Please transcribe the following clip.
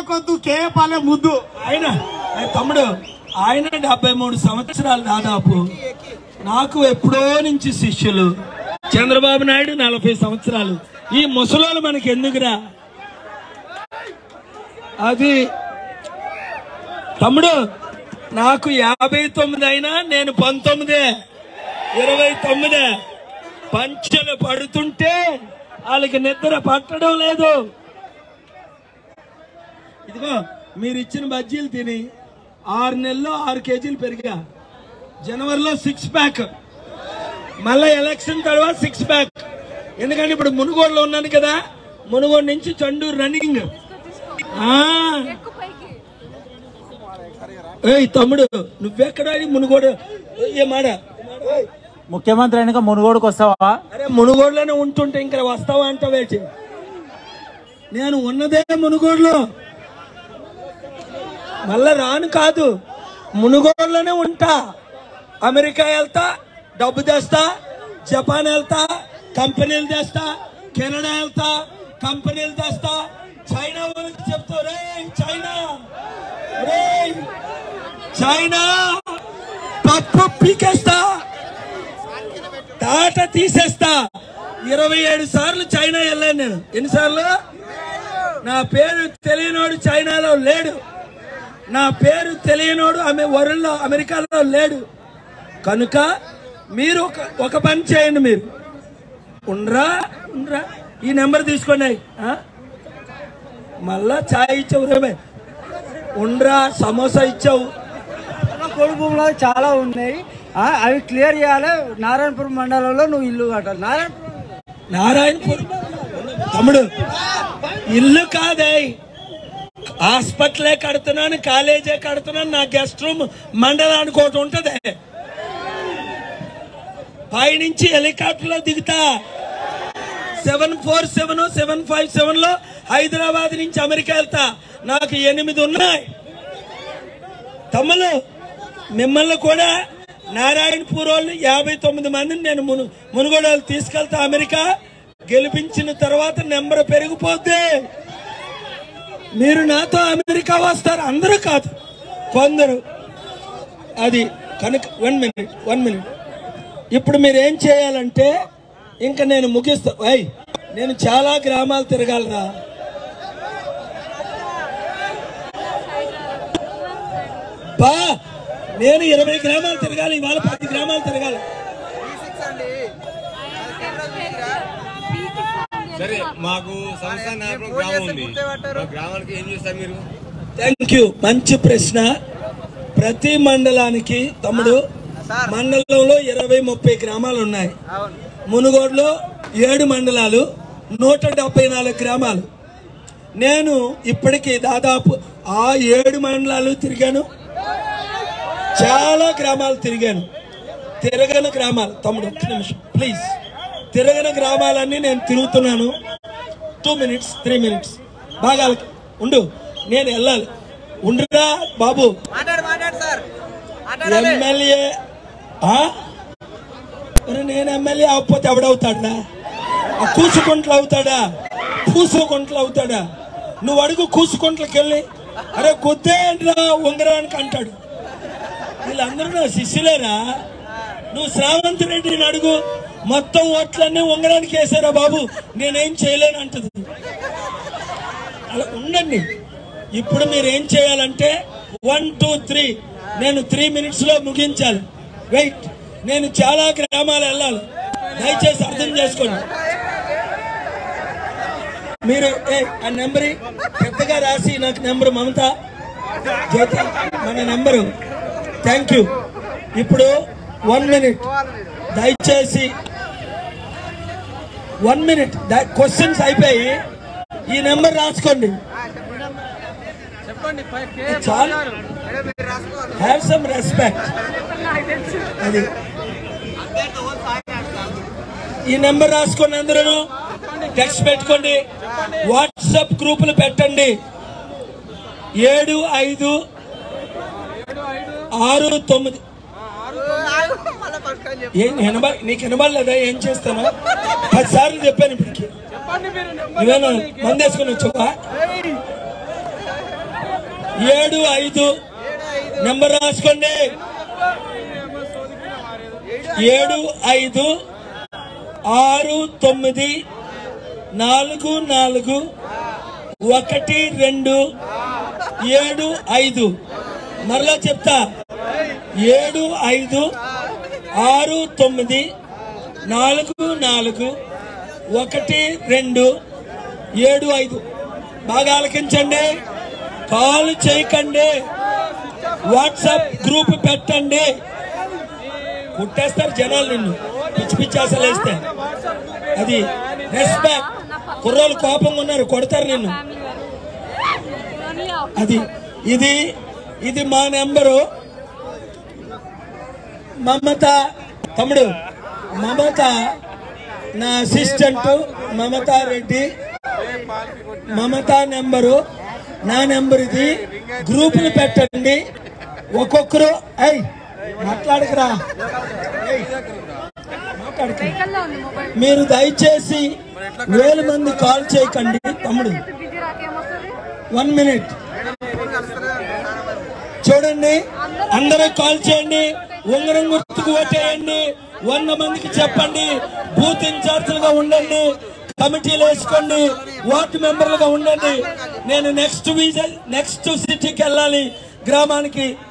కొద్దు కేపాలే ముద్దు ఆయన ఆయన తమ్ముడు ఆయన డెబ్బై మూడు సంవత్సరాలు దాదాపు నాకు ఎప్పుడో నుంచి శిష్యులు చంద్రబాబు నాయుడు నలభై సంవత్సరాలు ఈ ముసలోళ్ళు మనకి ఎందుకురా అది తమ్ముడు నాకు యాభై తొమ్మిది అయినా నేను పంతొమ్మిదే ఇరవై తొమ్మిదే పంచలు పడుతుంటే వాళ్ళకి నిద్ర పట్టడం లేదు ఇదిగో మీరు ఇచ్చిన బజ్జీలు తిని ఆరు నెలల్లో ఆరు కేజీలు పెరిగా జనవరిలో సిక్స్ ప్యాక్ మళ్ళీ ఎలక్షన్ తర్వాత సిక్స్ ప్యాక్ ఎందుకంటే ఇప్పుడు మునుగోడులో ఉన్నాను కదా మునుగోడు నుంచి చండూరు రన్నింగ్ ఆ. ఏయ్ తమ్ముడు నువ్వెక్కడ మునుగోడు ఏ మాట ముఖ్యమంత్రి అయినాక మునుగోడుకు వస్తావా అరే మునుగోడులోనే ఉంటుంటే ఇంకా వస్తావా అంట వేచి నేను ఉన్నదే మునుగోడులో మళ్ళా రాను కాదు మునుగోడులోనే ఉంటా అమెరికా వెళ్తా డబ్బు తెస్తా జపాన్ వెళ్తా కంపెనీలు తెస్తా కెనడా వెళ్తా కంపెనీలు తెస్తా చైనా వాళ్ళకి చెప్తా రే చైనా రే చైనా పప్పు పీకేస్తా తాట తీసేస్తా ఇరవై ఏడు సార్లు చైనా వెళ్ళాను నేను ఎన్నిసార్లు నా పేరు తెలియనోడు చైనాలో లేడు నా పేరు తెలియనోడు ఆమె వరల్డ్లో అమెరికాలో లేడు కనుక మీరు ఒక ఒక పని చేయండి మీరు ఉండరా ఉండరా ఈ నెంబర్ తీసుకోండి ఆ? మళ్ళా ఛాయ్ ఇచ్చావు రేమే ఉండరా సమోసా ఇచ్చావు కోడి భూములు చాలా ఉన్నాయి ఆ, అవి క్లియర్ చేయాలి నారాయణపురం మండలంలో నువ్వు ఇల్లు కట్టాలి నారాయణపురం నారాయణపూర్ తమ్ముడు ఇల్లు కాదే హాస్పిటలే కడుతున్నాను కాలేజే కడుతున్నాను నా గెస్ట్ రూమ్ మండలానికి ఒకటి ఉంటది పైనుంచి హెలికాప్టర్ లో దిగుతా seven four seven seven five seven లో హైదరాబాద్ నుంచి అమెరికా వెళ్తా నాకు ఎనిమిది ఉన్నాయి తమ్ముళ్ళు మిమ్మల్ని కూడా నారాయణపూర్ వాళ్ళు యాభై తొమ్మిది మందిని నేను మును మునుగోడు వాళ్ళు తీసుకెళ్తా అమెరికా గెలిపించిన తర్వాత నెంబర్ పెరిగిపోద్ది మీరు నాతో అమెరికా వస్తారు అందరూ కాదు కొందరు అది కనుక వన్ మినిట్ వన్ మినిట్ ఇప్పుడు మీరు ఏం చేయాలంటే ఇంకా నేను ముగిస్తా అయ్ నేను చాలా గ్రామాలు తిరగాలరా బా నేను ఇరవై గ్రామాలు తిరగాలి ఇవాళ పది గ్రామాలు తిరగాలి సరే మాకు సంస్థ నాయకులు గ్రామం ఉంది మా గ్రామానికి ఏం చేస్తారు మీరు థ్యాంక్ యూ మంచి ప్రశ్న ప్రతి మండలానికి తమ్ముడు మండలంలో ఇరవై ముప్పై గ్రామాలు ఉన్నాయి మునుగోడులో ఏడు మండలాలు నూట డెబ్బై నాలుగు గ్రామాలు నేను ఇప్పటికీ దాదాపు ఆ ఏడు మండలాలు తిరిగాను చాలా గ్రామాలు తిరిగాను తిరగని గ్రామాలు తమ్ముడు ఒక్క నిమిషం ప్లీజ్ తిరగని గ్రామాలన్నీ నేను తిరుగుతున్నాను టూ మినిట్స్ త్రీ మినిట్స్ బాగా ఉండు నేను వెళ్ళాలి ఉండురా బాబు ఎమ్మెల్యే ఆ? మరి నేను ఎమ్మెల్యే అవ్వకపోతే ఎవడవుతాడా ఆ కూసుకుంట్లు అవుతాడా పూసుకుంట్లు అవుతాడా నువ్వు అడుగు కూసుకుంట్లకి వెళ్ళి అరే కొద్దేంట్రా ఉంగరానికి అంటాడు వీళ్ళందరూ నా శిష్యులేరా నువ్వు శ్రావంత్ రెడ్డిని అడుగు మొత్తం ఓట్లన్నీ ఉంగరానికి వేసారా బాబు నేనేం చేయలేను అంటది అలా ఉండండి ఇప్పుడు మీరు ఏం చేయాలంటే వన్ టూ త్రీ నేను త్రీ మినిట్స్ లో ముగించాలి వెయిట్ నేను చాలా గ్రామాలు వెళ్ళాలి దయచేసి అర్థం చేసుకోండి మీరు ఏ ఆ నెంబర్ పెద్దగా రాసి నాకు నెంబర్ మమత జ్యోతి మన నెంబరు థ్యాంక్ యూ ఇప్పుడు వన్ మినిట్ దయచేసి వన్ మినిట్ క్వశ్చన్స్ అయిపోయి ఈ నెంబర్ రాసుకోండి చాలు హ్యావ్ సమ్ రెస్పెక్ట్ అది ఈ నెంబర్ రాసుకోండి అందరూ టెక్స్ట్ పెట్టుకోండి వాట్సాప్ గ్రూపులు పెట్టండి ఏడు ఐదు ఆరు తొమ్మిది ఏం వినబ నీకు వినబడలేదా ఏం చేస్తాను పది సార్లు చెప్పాను ఇప్పటికి నువ్వేనా మందేసుకొని వచ్చావా ఏడు ఐదు నెంబర్ రాసుకోండి ఏడు ఐదు ఆరు తొమ్మిది నాలుగు నాలుగు ఒకటి రెండు ఏడు ఐదు మరలా చెప్తా ఏడు ఐదు ఆరు తొమ్మిది నాలుగు నాలుగు ఒకటి రెండు ఏడు ఐదు బాగా ఆలకించండి కాల్ చేయకండి వాట్సాప్ గ్రూప్ పెట్టండి కుట్టేస్తారు జనాలు నిన్ను పిచ్చి పిచ్చి అసలు వేస్తే అది రెస్పెక్ట్ కుర్రోళ్ళు కోపంగా ఉన్నారు కొడతారు నిన్ను అది ఇది ఇది మా నెంబరు మమత తమ్ముడు మమత నా అసిస్టెంట్ మమతా రెడ్డి మమత నెంబరు నా నెంబర్ ఇది గ్రూపులు పెట్టండి ఒక్కొక్కరు అయ్ మాట్లాడకురా ఏయ్, మాట్లాడకు మీరు దయచేసి వేల మంది కాల్ చేయకండి తమ్ముడు వన్ మినిట్ చూడండి అందరూ కాల్ చేయండి ఉంగరం గుర్తుకు ఓటేయండి వంద మందికి చెప్పండి బూత్ ఇన్ఛార్జ్లుగా ఉండండి కమిటీలు వేసుకోండి వార్డు మెంబర్లుగా ఉండండి నేను నెక్స్ట్ వీజన్ నెక్స్ట్ సిటీకి వెళ్ళాలి గ్రామానికి